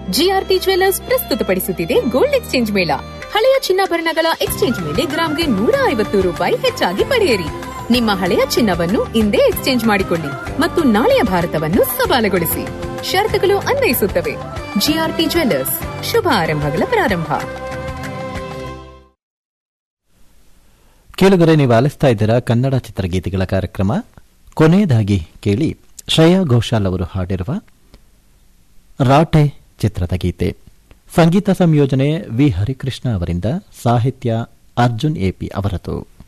GRT jewellers ಪ್ರಸ್ತುತಪಡಿಸುತ್ತಿದೆ gold exchange ಮೇಳ ಹಳೆಯ ಚಿನ್ನಾಭರಣಗಳ ಎಕ್ಸ್ಚೇಂಜ್ ಮೇಲೆ ಗ್ರಾಂಗೆ ನೂರ ಐವತ್ತು ರೂಪಾಯಿ ಹೆಚ್ಚಾಗಿ ಪಡೆಯಿರಿ ನಿಮ್ಮ ಹಳೆಯ ಚಿನ್ನವನ್ನು ಇಂದೇ ಎಕ್ಸ್ಚೇಂಜ್ ಮಾಡಿಕೊಳ್ಳಿ ಮತ್ತು ನಾಳೆಯ ಭಾರತವನ್ನು ಸವಾಲುಗೊಳಿಸಿ ಷರತ್ತುಗಳು ಅನ್ವಯಿಸುತ್ತವೆ ಜಿಆರ್ಟಿ ಜ್ವೆಲ್ಲರ್ಸ್ ಶುಭ ಆರಂಭಗಳ ಪ್ರಾರಂಭ ಕೇಳುಗರೆ ನೀವು ಆಲಿಸ್ತಾ ಇದ್ದೀರಾ ಕನ್ನಡ ಚಿತ್ರಗೀತೆಗಳ ಕಾರ್ಯಕ್ರಮ ಕೊನೆಯದಾಗಿ ಕೇಳಿ ಶ್ರೇಯಾ ಘೋಷಾಲ್ ಅವರು ಹಾಡಿರುವ ರಾಟೆ ಚಿತ್ರದ ಗೀತೆ ಸಂಗೀತ ಸಂಯೋಜನೆ ವಿ ಹರಿಕೃಷ್ಣ ಅವರಿಂದ ಸಾಹಿತ್ಯ ಅರ್ಜುನ್ ಎಪಿ ಅವರದು